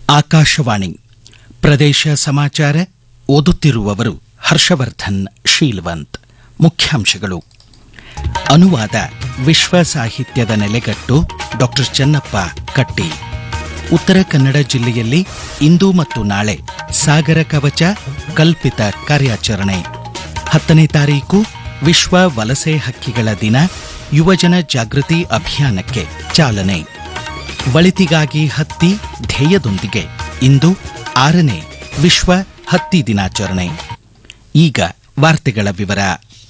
ಆಕಾಶವಾಣಿ ಪ್ರದೇಶ ಸಮಾಚಾರ ಓದುತ್ತಿರುವವರು ಹರ್ಷವರ್ಧನ್ ಶೀಲ್ವಂತ್ ಮುಖ್ಯಾಂಶಗಳು ಅನುವಾದ ವಿಶ್ವ ಸಾಹಿತ್ಯದ ನೆಲೆಗಟ್ಟು ಡಾಕ್ಟರ್ ಚೆನ್ನಪ್ಪ ಕಟ್ಟಿ ಉತ್ತರ ಕನ್ನಡ ಜಿಲ್ಲೆಯಲ್ಲಿ ಇಂದು ಮತ್ತು ನಾಳೆ ಸಾಗರ ಕವಚ ಕಲ್ಪಿತ ಕಾರ್ಯಾಚರಣೆ ಹತ್ತನೇ ತಾರೀಕು ವಿಶ್ವ ವಲಸೆ ಹಕ್ಕಿಗಳ ದಿನ ಯುವಜನ ಜಾಗೃತಿ ಅಭಿಯಾನಕ್ಕೆ ಚಾಲನೆ ಒಳಿತಿಗಾಗಿ ಹತ್ತಿ ಧ್ಯೇಯದೊಂದಿಗೆ ಇಂದು ಆರನೇ ವಿಶ್ವ ಹತ್ತಿ ದಿನಾಚರಣೆ ಈಗ ವಾರ್ತೆಗಳ ವಿವರ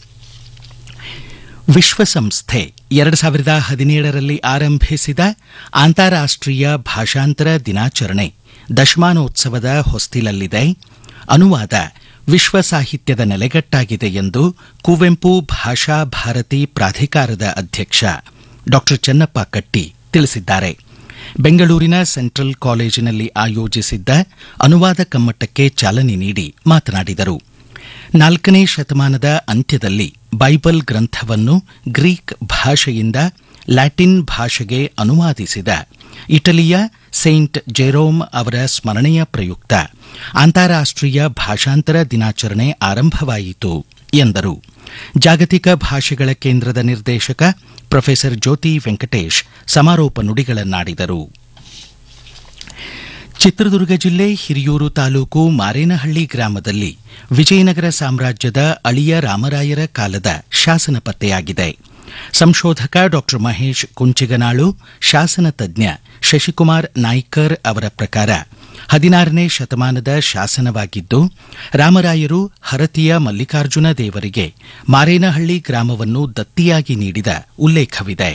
ವಿಶ್ವಸಂಸ್ಥೆ ಎರಡು ಸಾವಿರದ ಹದಿನೇಳರಲ್ಲಿ ಆರಂಭಿಸಿದ ಅಂತಾರಾಷ್ಟೀಯ ಭಾಷಾಂತರ ದಿನಾಚರಣೆ ದಶಮಾನೋತ್ಸವದ ಹೊಸ್ತಿಲಲ್ಲಿದೆ ಅನುವಾದ ವಿಶ್ವ ಸಾಹಿತ್ಯದ ನೆಲೆಗಟ್ಟಾಗಿದೆ ಎಂದು ಕುವೆಂಪು ಭಾಷಾ ಭಾರತಿ ಪ್ರಾಧಿಕಾರದ ಅಧ್ಯಕ್ಷ ಡಾಕ್ಟರ್ ಚೆನ್ನಪ್ಪ ಕಟ್ಟಿ ತಿಳಿಸಿದ್ದಾರೆ ಬೆಂಗಳೂರಿನ ಸೆಂಟ್ರಲ್ ಕಾಲೇಜಿನಲ್ಲಿ ಆಯೋಜಿಸಿದ್ದ ಅನುವಾದ ಕಮ್ಮಟಕ್ಕೆ ಚಾಲನೆ ನೀಡಿ ಮಾತನಾಡಿದರು ನಾಲ್ಕನೇ ಶತಮಾನದ ಅಂತ್ಯದಲ್ಲಿ ಬೈಬಲ್ ಗ್ರಂಥವನ್ನು ಗ್ರೀಕ್ ಭಾಷೆಯಿಂದ ಲ್ಯಾಟಿನ್ ಭಾಷೆಗೆ ಅನುವಾದಿಸಿದ ಇಟಲಿಯ ಸೈಂಟ್ ಜೆರೋಮ್ ಅವರ ಸ್ಮರಣೆಯ ಪ್ರಯುಕ್ತ ಅಂತಾರಾಷ್ಟೀಯ ಭಾಷಾಂತರ ದಿನಾಚರಣೆ ಆರಂಭವಾಯಿತು ಎಂದರು ಜಾಗತಿಕ ಭಾಷೆಗಳ ಕೇಂದ್ರದ ನಿರ್ದೇಶಕ ಪ್ರೊಫೆಸರ್ ಜ್ಯೋತಿ ವೆಂಕಟೇಶ್ ಸಮಾರೋಪ ನುಡಿಗಳನ್ನಾಡಿದರು ಚಿತ್ರದುರ್ಗ ಜಿಲ್ಲೆ ಹಿರಿಯೂರು ತಾಲೂಕು ಮಾರೇನಹಳ್ಳಿ ಗ್ರಾಮದಲ್ಲಿ ವಿಜಯನಗರ ಸಾಮ್ರಾಜ್ಯದ ಅಳಿಯ ರಾಮರಾಯರ ಕಾಲದ ಶಾಸನ ಪತ್ತೆಯಾಗಿದೆ ಸಂಶೋಧಕ ಡಾ ಮಹೇಶ್ ಕುಂಚಿಗನಾಳು ಶಾಸನ ತಜ್ಞ ಶಶಿಕುಮಾರ್ ನಾಯ್ಕರ್ ಅವರ ಪ್ರಕಾರ ಹದಿನಾರನೇ ಶತಮಾನದ ಶಾಸನವಾಗಿದ್ದು ರಾಮರಾಯರು ಹರತಿಯ ಮಲ್ಲಿಕಾರ್ಜುನ ದೇವರಿಗೆ ಮಾರೇನಹಳ್ಳಿ ಗ್ರಾಮವನ್ನು ದತ್ತಿಯಾಗಿ ನೀಡಿದ ಉಲ್ಲೇಖವಿದೆ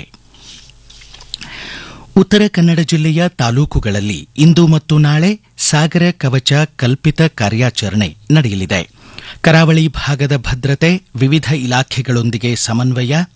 ಉತ್ತರ ಕನ್ನಡ ಜಿಲ್ಲೆಯ ತಾಲೂಕುಗಳಲ್ಲಿ ಇಂದು ಮತ್ತು ನಾಳೆ ಸಾಗರ ಕವಚ ಕಲ್ಪಿತ ಕಾರ್ಯಾಚರಣೆ ನಡೆಯಲಿದೆ ಕರಾವಳಿ ಭಾಗದ ಭದ್ರತೆ ವಿವಿಧ ಇಲಾಖೆಗಳೊಂದಿಗೆ ಸಮನ್ವಯ